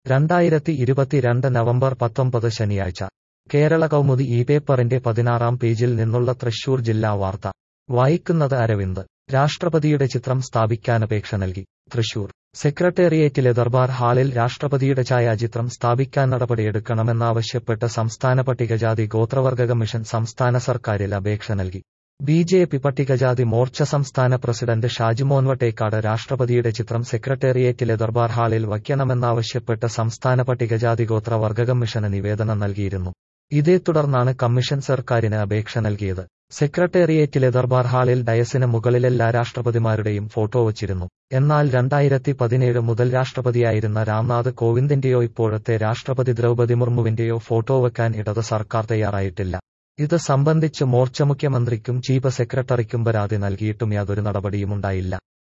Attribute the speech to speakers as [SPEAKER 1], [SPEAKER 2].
[SPEAKER 1] രണ്ടായിരത്തി ഇരുപത്തിരണ്ട് നവംബർ പത്തൊമ്പത് ശനിയാഴ്ച കേരള കൗമുദി ഈ പേപ്പറിന്റെ പതിനാറാം പേജിൽ നിന്നുള്ള തൃശൂർ ജില്ലാ വാർത്ത വായിക്കുന്നത് അരവിന്ദ് രാഷ്ട്രപതിയുടെ ചിത്രം സ്ഥാപിക്കാനപേക്ഷ നൽകി തൃശൂർ സെക്രട്ടേറിയറ്റിലെ ദർബാർ ഹാളിൽ രാഷ്ട്രപതിയുടെ ഛായാചിത്രം സ്ഥാപിക്കാൻ നടപടിയെടുക്കണമെന്നാവശ്യപ്പെട്ട് സംസ്ഥാന പട്ടികജാതി ഗോത്രവർഗ കമ്മീഷൻ സംസ്ഥാന സർക്കാരിൽ അപേക്ഷ നൽകി ബി ജെ പി പട്ടികജാതി മോർച്ച സംസ്ഥാന പ്രസിഡന്റ് ഷാജിമോൻ വട്ടേക്കാട് രാഷ്ട്രപതിയുടെ ചിത്രം സെക്രട്ടേറിയറ്റിലെ ദർബാർ ഹാളിൽ വയ്ക്കണമെന്നാവശ്യപ്പെട്ട് സംസ്ഥാന പട്ടികജാതി ഗോത്ര വർഗ കമ്മീഷന് നിവേദനം നൽകിയിരുന്നു ഇതേ തുടർന്നാണ് കമ്മീഷൻ സർക്കാരിന് അപേക്ഷ നൽകിയത് സെക്രട്ടേറിയറ്റിലെ ദർബാർ ഹാളിൽ ഡയസിന് മുകളിലെല്ലാ രാഷ്ട്രപതിമാരുടെയും ഫോട്ടോ വച്ചിരുന്നു എന്നാൽ രണ്ടായിരത്തി പതിനേഴ് മുതൽ രാഷ്ട്രപതിയായിരുന്ന രാംനാഥ് കോവിന്ദിന്റെയോ ഇപ്പോഴത്തെ രാഷ്ട്രപതി ദ്രൗപതി മുർമുവിന്റെയോ ഫോട്ടോ വെക്കാൻ ഇടത് സർക്കാർ തയ്യാറായിട്ടില്ല ഇത് സംബന്ധിച്ച് മോർച്ച മുഖ്യമന്ത്രിക്കും ചീഫ് സെക്രട്ടറിക്കും പരാതി നൽകിയിട്ടും യാതൊരു നടപടിയുമുണ്ടായില്ല